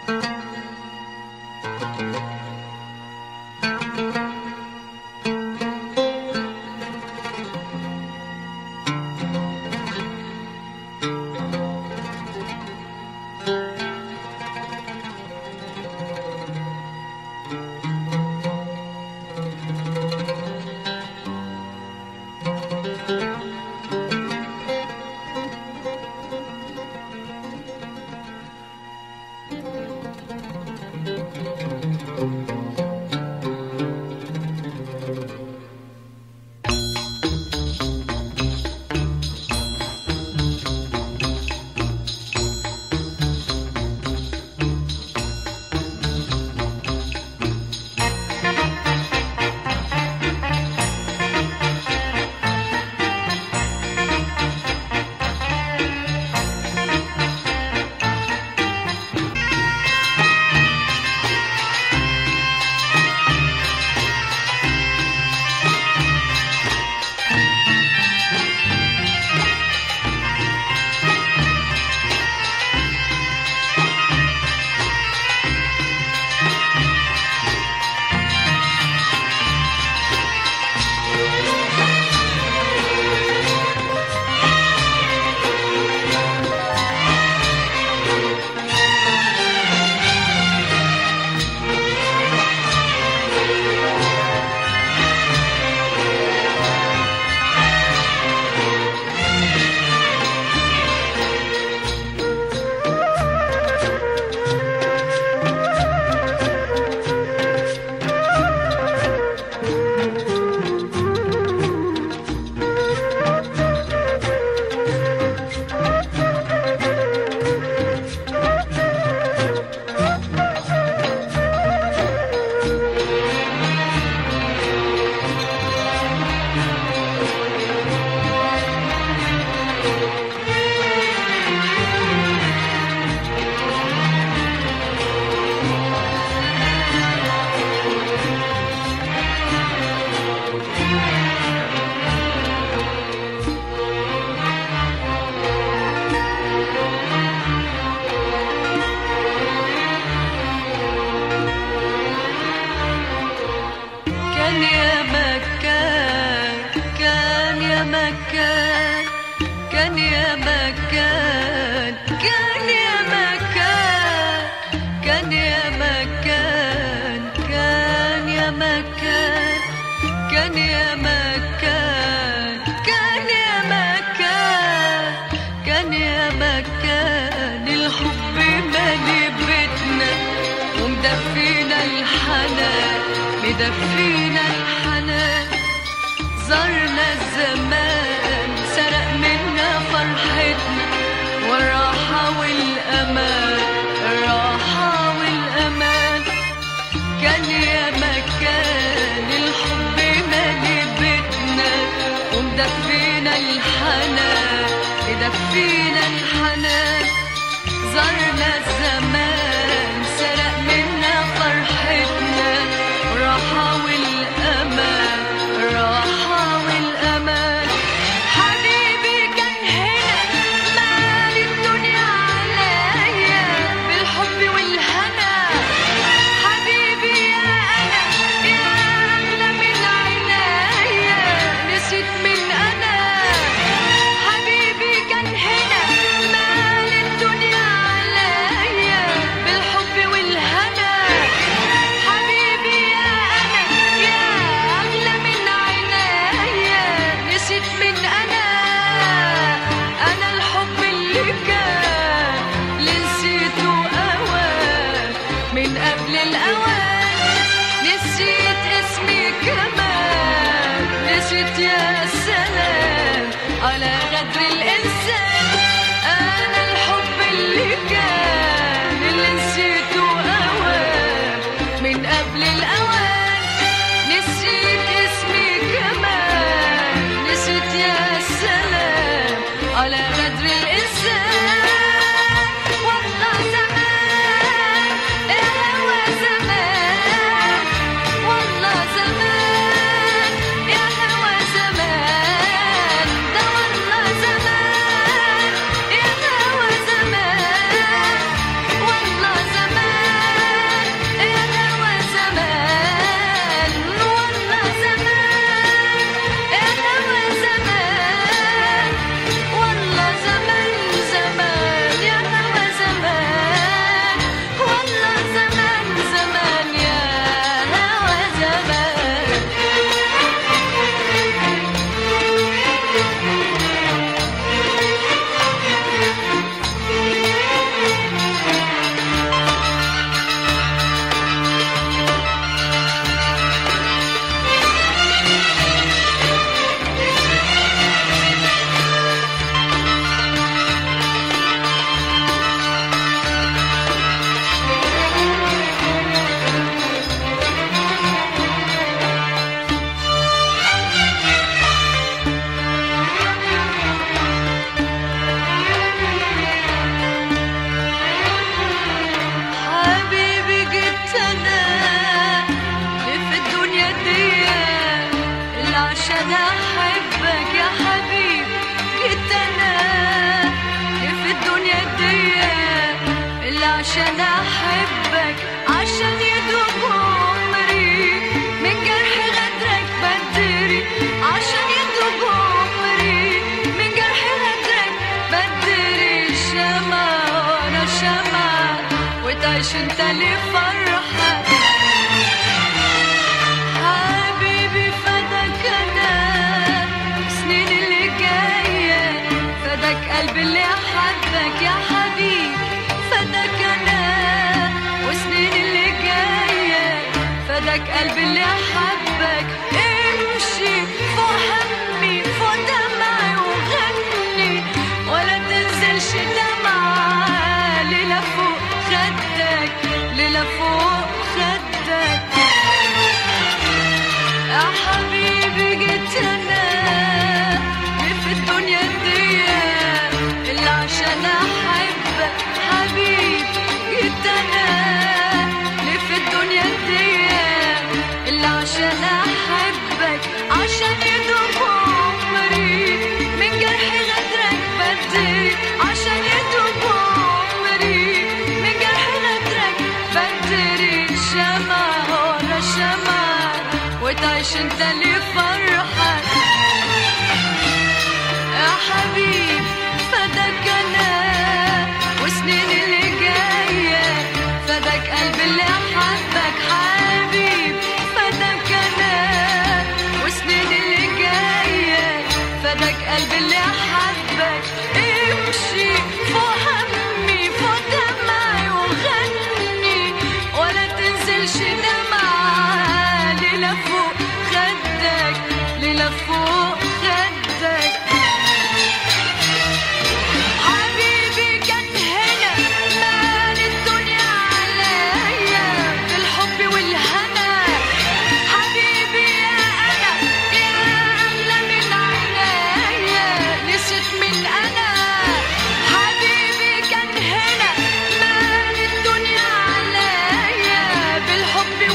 مكان كان يا مكان كان يا مكان كان يا مكان كان يا مكان كان يا مكان كان يا مكان كان يا مكان الحب مالي بيتنا ومدفينا الحنان مدفينا الحنان زرنا الزمان سرق منا فرحتنا والراحة والأمان الراحة والأمان كان يا مكان الحب مالي بيتنا ومدفينا الحنان مدفينا الحنان زرنا الزمان سرق منا فرحتنا راحة والأمان راحة والأمان حبيبي كان هنا مال الدنيا عليا بالحب والهنا حبيبي يا أنا يا أغلى من عنايا نسيت من أنا حبيبي كان هنا عشان احبك عشان يدوب عمري من جرح غدرك بدري عشان يدوب عمري من جرح غدرك بدري شمع وانا شمع وتعيش انت لفرحك حبيبي فداك انا سنين اللي جايه فداك قلبي اللي حبك يا حبيبي فداك انا وسنين اللي جايه فداك قلبي اللي حبك امشي فوق همي فوق دمعي وغني ولا تنزلش دمعة ليلة فوق خدك ليلة فوق خدك يا حبيبي جيت انا مين في الدنيا دي اللي عشان احبك حبيبي جيت انا ليه في الدنيا دي اللي عشان احبك عشان يدوب عمري من جرح غدرك بدري عشان يدوب عمري من جرح غدرك بدري شمع ورا شمع وتعيش انت لفرحك يا حبيب فداك انا وسنين اللي جايه فداك قلبي اللي حبك حبيب فداك انا وسنين اللي جايه فداك قلبي اللي حبك امشي فوق همي فوق دمعي وغني ولا تنزلش دمعة ليلة فوق خدك ليلة فوق خدك حبيبي كان هنا مال الدنيا عليا بالحب والهنا حبيبي يا انا يا اغلى من عينيا نسيت من انا حبيبي كان هنا مال الدنيا عليا بالحب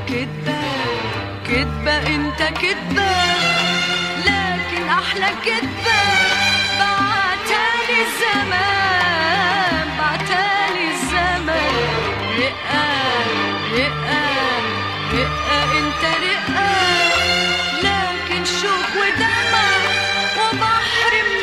كدبة كدبة انت كدبة لكن احلى كدبة بعتالي الزمان بعتالي الزمان رقة رقة رقة انت رقة لكن شوق ودمع وبحر من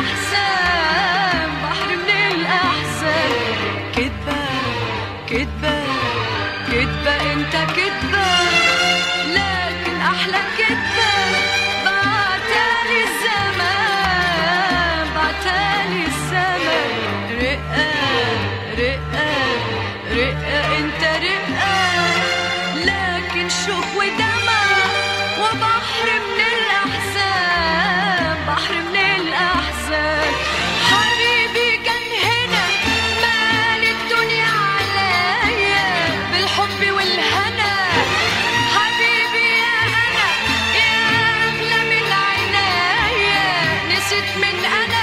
الأحزان بحر من الأحزان كدبة كدبة كدبة انت كدبة لكن أحلى كدبة بعتالي الزمان بعتالي الزمان رقة رقة رقة انت رقة لكن شوق ودمع وبحر من الأحزان بحر من الأحزان حبيبي كان هنا مال الدنيا عليا بالحب والهنا حبيبي يا أنا يا أغلى من عينيا نسيت من أنا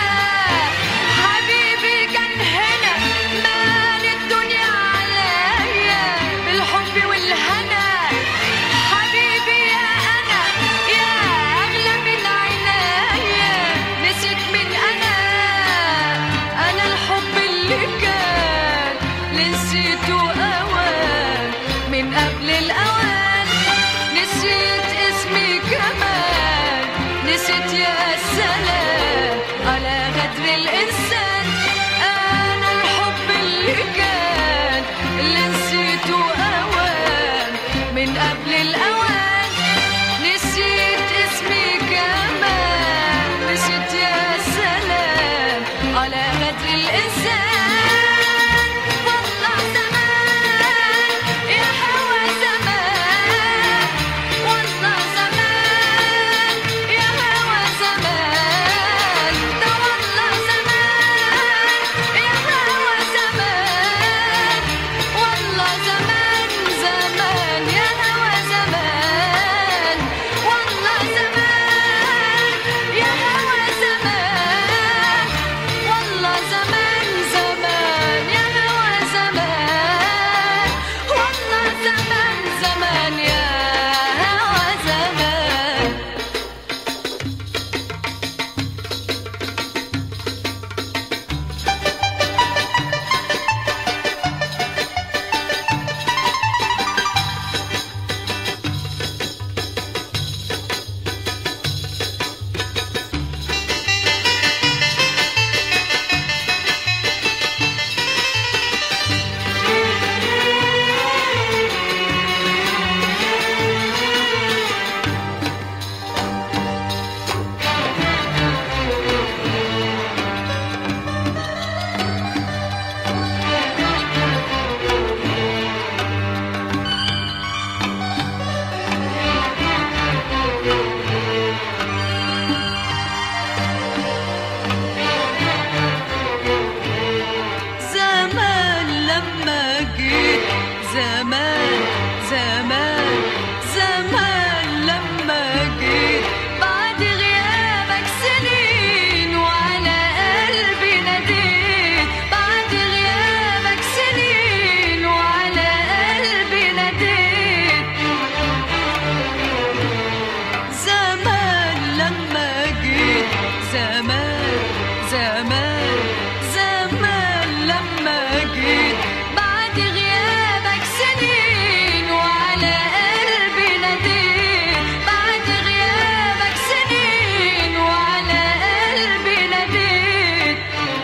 حبيبي كان هنا مال الدنيا عليا بالحب والهنا حبيبي يا أنا يا أغلى من عينيا نسيت من أنا أنا الحب اللي كان اللي نسيته أوان من قبل الأوان نسيت اسمي كمان نسيت يا سلام على غدر الإنسان أنا الحب اللي كان اللي نسيته أوان من قبل الأوان نسيت اسمي كمان نسيت يا سلام على غدر الإنسان والله زمان يا هوى زمان والله زمان يا هوى زمان ده والله زمان يا هوى زمان والله زمان زمان يا هوى زمان والله زمان يا هوى زمان والله زمان زمان يا هوى زمان والله زمان زمان يا هوى زمان زمان لما جيت زمان زمان زمان لما جيت بعد غيابك سنين وعلى قلبي ناديت بعد غيابك سنين وعلى قلبي ناديت زمان لما جيت زمان زمان زمان لما جيت بعد غيابك سنين وعلى قلبي ناديت بعد غيابك سنين وعلى قلبي ناديت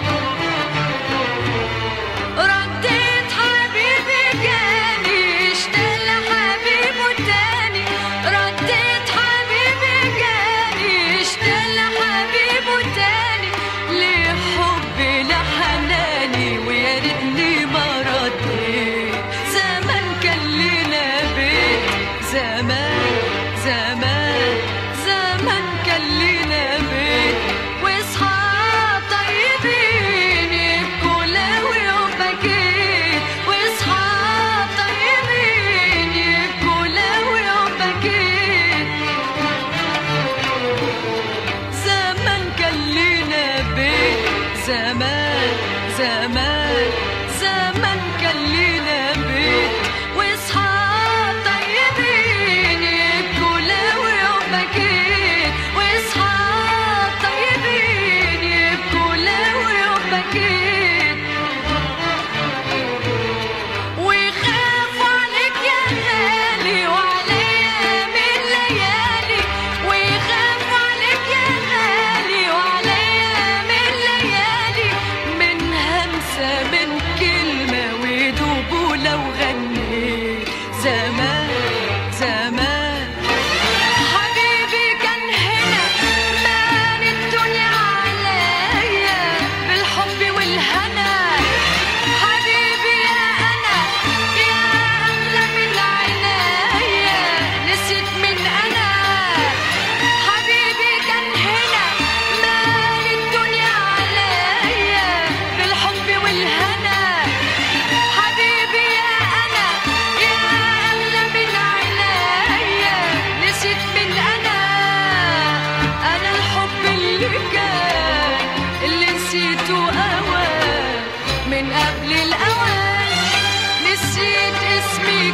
رديت حبيبي جاني اشتاق لحبيبه تاني رديت حبيبي جاني اشتاق لحبيبه تاني ليه حبي لحناني ويا ريتني ما رديت زمان كان لينا بيت زمان زمان زمان كان لينا بيت واصحاب طيبين يبكوا لو يوم بكيت واصحاب طيبين يبكوا لو يوم بكيت زمان كان لينا بيت زمان زمان زمان كان لينا بيت واصحاب طيبين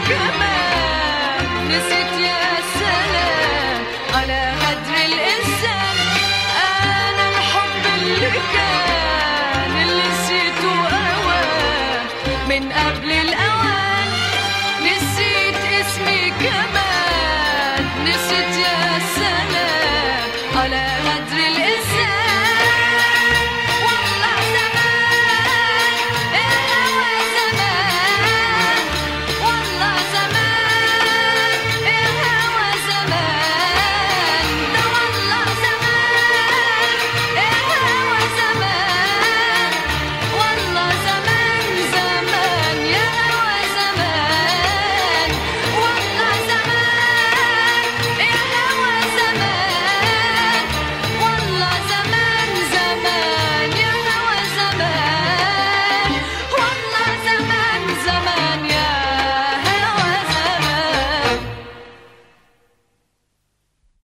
كمان نسيت يا سلام على غدر الإنسان أنا الحب اللي كان اللي نسيته أوان من قبل الأوان